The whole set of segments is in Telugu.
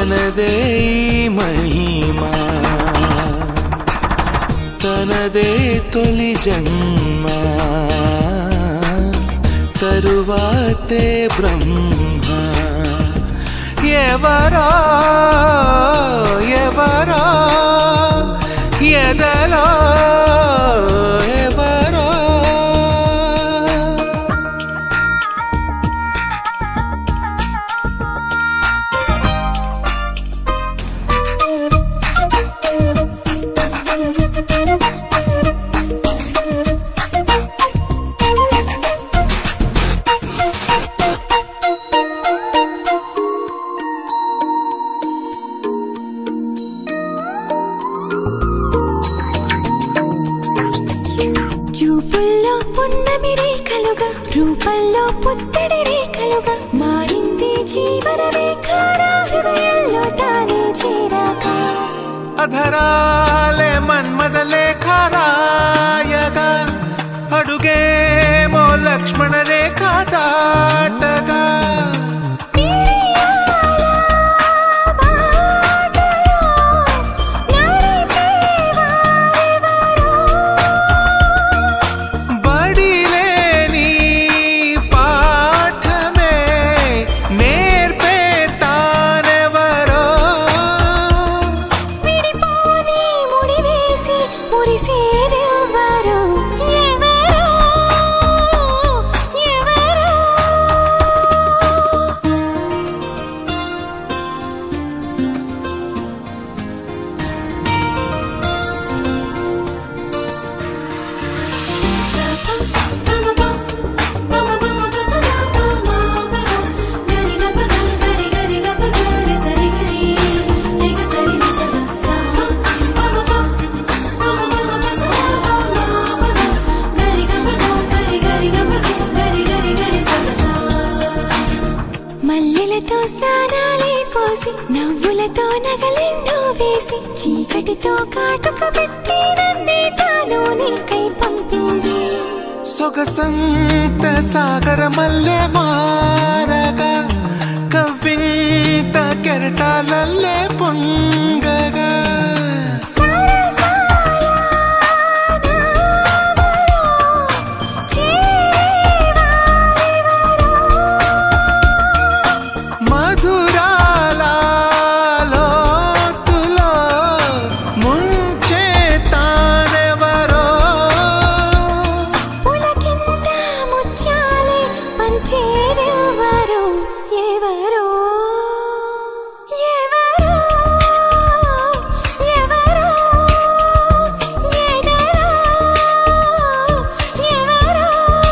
తనదే ఈ మహిమా తనదే తొలి జన్మ తరువాతే బ్రహ్మ ఎవరో ఎవరో ఎదలో ఎవరో చూపుల్లో పున్నమి రేఖలుగా రూపంలో పుత్తడి రేఖలుగా మారింది జీవన రేఖ నా హృదయంలో తానే చేరాక అధరాలే మన్మదలే ఖరాయగా అడుగేమో లక్ష్మణ రేఖ దాటగా పిడియాల బాటలో నడిపేవారెవరో బడిలేని పాఠమే నేర్పే తానెవరో విడిపోని ముడివేసి మురిసేదెవ్వరు ఎవరో ఎవరో మల్లెలతో స్నానాలే పోసి నవ్వులతో నగలెన్నో వేసి చీకటితో కాటుక పెట్టి నన్నే తాను నీకై పంపింది సొగసంత సాగర మల్లె మారగా కవ్వింత కెరటాలల్లే పొంగగా సరసాల నావలో చేరేవారెవరో మధురాల లోతులో ముంచే తానెవరో పులకింత ముత్యాలే పంచేదెవ్వరో ఎవరో ఎవరో ఎవరో ఎదరో ఎవరో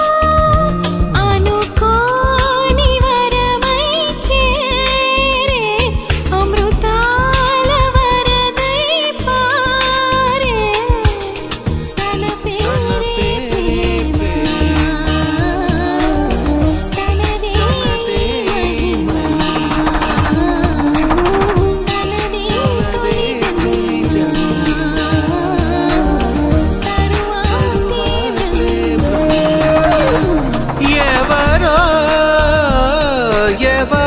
అనుకోని వరమై చేరే అమృతాల వరదై పారే తన పేరే ప్రేమ తనదే మహిమ తనదే తొలి జన్మ తరువాతే బ్రహ్మ ఎవరో ఎవరో